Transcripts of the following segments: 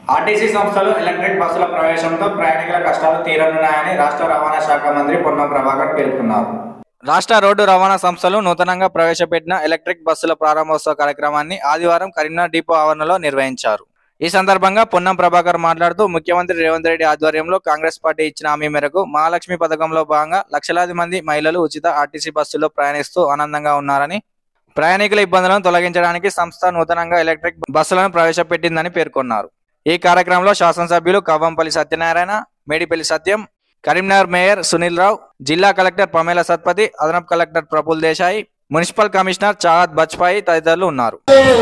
RTC సంస్థలు electric బస్సుల ప్రవేశంతో ప్రయాణికుల కష్టాలు తీరనున్నాయని రాష్ట్ర రవాణా శాఖ మంత్రి పొన్నం ప్రభాకర్ పేర్కొన్నారు రాష్ట్ర రోడ్డు రవాణా సంస్థలు నూతనంగా ప్రవేశపెట్టిన ఎలక్ట్రిక్ బస్సుల ప్రారంభోత్సవ కార్యక్రమాన్ని ఆదివారం కరీంనగర్ డిపో ఆవరణలో నిర్వహించారు ఈ సందర్భంగా పొన్నం ప్రభాకర్ మాట్లాడుతూ ముఖ్యమంత్రి రేవంత్ రెడ్డి ఆధ్వర్యంలో కాంగ్రెస్ పార్టీ ఇచ్చిన హామీ మేరకు మహాలక్ష్మి పథకంలో భాగంగా లక్షలాది మంది మహిళలు ఉచిత ఆర్టీసీ బస్సుల్లో ప్రయాణిస్తూ ఆనందంగా ఉన్నారని ప్రయాణికుల ఇబ్బందులను తొలగించడానికి సంస్థ నూతనంగా ఎలక్ట్రిక్ బస్సులను ప్రవేశపెట్టిందని పేర్కొన్నారు ఈ కార్యక్రమంలో శాసనసభ్యులు కవ్వంపల్లి సత్యనారాయణ మేడిపల్లి సత్యం కరీంనగర్ మేయర్ సునీల్ రావు జిల్లా కలెక్టర్ ప్రమేల సత్పతి అదనపు collector Praful Desai municipal commissioner Chahat Bajpai తదితరులు ఉన్నారు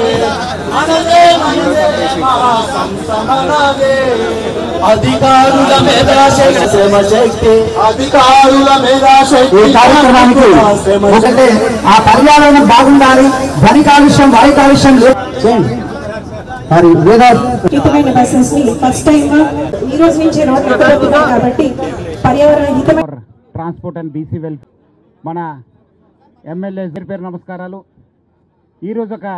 అధికారుల మేధాశక్తి శ్రమ శక్తి అధికారుల మేధాశక్తి ఈ కార్యక్రమానికి ఒకటే ఆ పర్యావరణం బాగుండాలి ధ్వని కాలుష్యం వాయు కాలుష్యం లే- చేయండి. మరి లేదా హితమైన బస్సెస్ ని ఫస్ట్ టైం గా ఈ రోజు నుంచి రోడ్ ఎక్కబోతున్నాం కాబట్టి పర్యావరణ హితమైన ట్రాన్స్పోర్ట్ అండ్ బీసీ వెల్ మన ఎమ్మెల్యే పేరు నమస్కారాలు ఈరోజు ఒక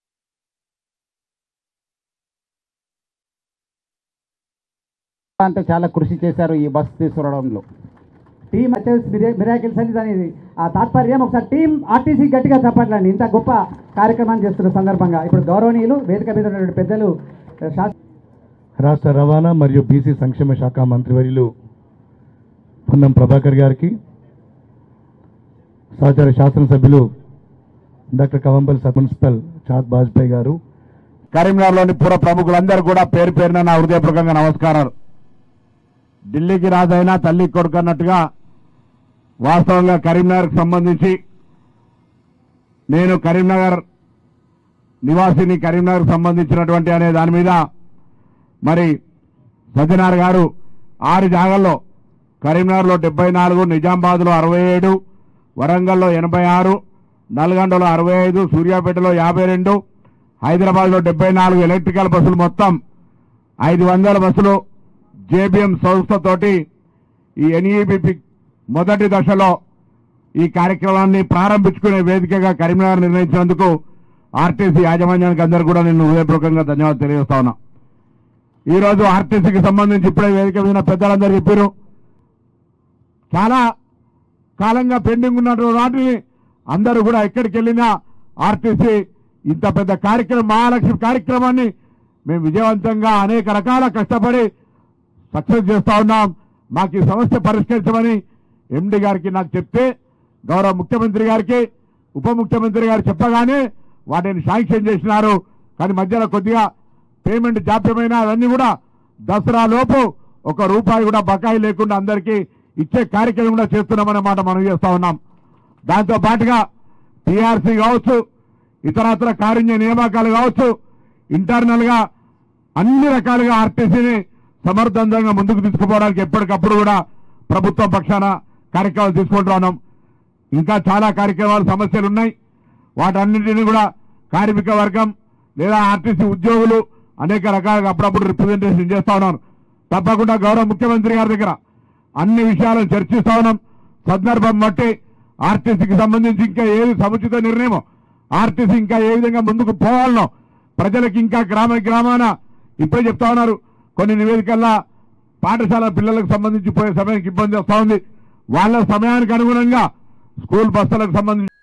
అంటే చాలా కృషి చేశారు ఈ బస్ తీసుకురావడంలో టీమ్ మిరాకిల్స్ అని దాని ఆ తాత్పర్యం ఒకసారి టీం ఆర్టీసీ గట్టిగా చెప్పట్లండి ఇంత గొప్ప కార్యక్రమాన్ని చేస్తున్న సందర్భంగా ఇప్పుడు గౌరవనీయులు వేదిక మీద ఉన్నటువంటి పెద్దలు శాస్త్ర రాష్ట్ర రవాణా మరియు బీసీ సంక్షేమ శాఖ మంత్రివర్యులు పొన్నం ప్రభాకర్ గారికి సహచార శాసనసభ్యులు డాక్టర్ కవంపల్లి సబ్ మున్సిపల్ చాద్ బాజ్పేయి గారు కరీంనగర్లోని పూర్వ ప్రముఖులందరూ కూడా పేరు పేరున నా హృదయపూర్వకంగా నమస్కారాలు ఢిల్లీకి రాజైనా తల్లి కొడుకు అన్నట్టుగా వాస్తవంగా కరీంనగర్కి సంబంధించి నేను కరీంనగర్ నివాసిని కరీంనగర్కి సంబంధించినటువంటి అనే దాని మీద మరి సత్యనారాయణ గారు ఆరు జాగాల్లో కరీంనగర్లో డెబ్బై నాలుగు నిజామాబాద్లో అరవై ఏడు వరంగల్లో ఎనభై ఆరు నల్గొండలో అరవై ఐదు సూర్యాపేటలో యాభై రెండు హైదరాబాద్లో డెబ్బై నాలుగు ఎలక్ట్రికల్ బస్సులు మొత్తం ఐదు వందల బస్సులు జేబీఎం సంస్థతోటి ఈ ఎన్ఈబిపి మొదటి దశలో ఈ కార్యక్రమాన్ని ప్రారంభించుకునే వేదికగా కరీంనగర్ నిర్ణయించినందుకు ఆర్టీసీ యాజమాన్యానికి అందరూ కూడా నేను హృదయపూర్వకంగా ధన్యవాదాలు తెలియజేస్తా ఉన్నా ఈ రోజు ఆర్టీసీకి సంబంధించి ఇప్పుడే వేదిక మీద పెద్దలందరూ చెప్పారు చాలా కాలంగా పెండింగ్ ఉన్నటువంటి వాటిని అందరూ కూడా ఎక్కడికి వెళ్ళినా ఆర్టీసీ ఇంత పెద్ద కార్యక్రమం మహాలక్ష్మి కార్యక్రమాన్ని మేము విజయవంతంగా అనేక రకాల కష్టపడి సక్సెస్ చేస్తా ఉన్నాం మాకు ఈ సమస్య పరిష్కరించమని ఎండి గారికి నాకు చెప్తే గౌరవ ముఖ్యమంత్రి గారికి ఉప ముఖ్యమంత్రి గారు చెప్పగానే వాటిని శాంక్షన్ చేసినారు కానీ మధ్యలో కొద్దిగా పేమెంట్ జాప్యమైన అవన్నీ కూడా దసరా లోపు ఒక రూపాయి కూడా బకాయి లేకుండా అందరికీ ఇచ్చే కార్యక్రమం కూడా చేస్తున్నామనే మాట మనం చేస్తా ఉన్నాం దాంతో పాటుగా టీఆర్సీ కావచ్చు ఇతరత్ర కారుణ్య నియామకాలు కావచ్చు ఇంటర్నల్ గా అన్ని రకాలుగా ఆర్టీసీని సమర్థవంతంగా ముందుకు తీసుకుపోవడానికి ఎప్పటికప్పుడు కూడా ప్రభుత్వం పక్షాన కార్యక్రమాలు తీసుకుంటూ ఉన్నాం ఇంకా చాలా కార్యక్రమాలు సమస్యలు ఉన్నాయి వాటన్నింటినీ కూడా కార్మిక వర్గం లేదా ఆర్టీసీ ఉద్యోగులు అనేక రకాలుగా అప్పుడప్పుడు రిప్రజెంటేషన్ చేస్తా ఉన్నాను తప్పకుండా గౌరవ ముఖ్యమంత్రి గారి దగ్గర అన్ని విషయాలను చర్చిస్తా ఉన్నాం సందర్భం బట్టి ఆర్టీసీకి సంబంధించి ఇంకా ఏది సముచిత నిర్ణయమో ఆర్టీసీ ఇంకా ఏ విధంగా ముందుకు పోవాలనో ప్రజలకు ఇంకా గ్రామ గ్రామాన ఇప్పుడే చెప్తా ఉన్నారు కొన్ని నివేదికల్లో పాఠశాల పిల్లలకు సంబంధించి పోయే సమయానికి ఇబ్బంది వస్తా ఉంది వాళ్ళ సమయానికి అనుగుణంగా స్కూల్ బస్సులకు సంబంధించి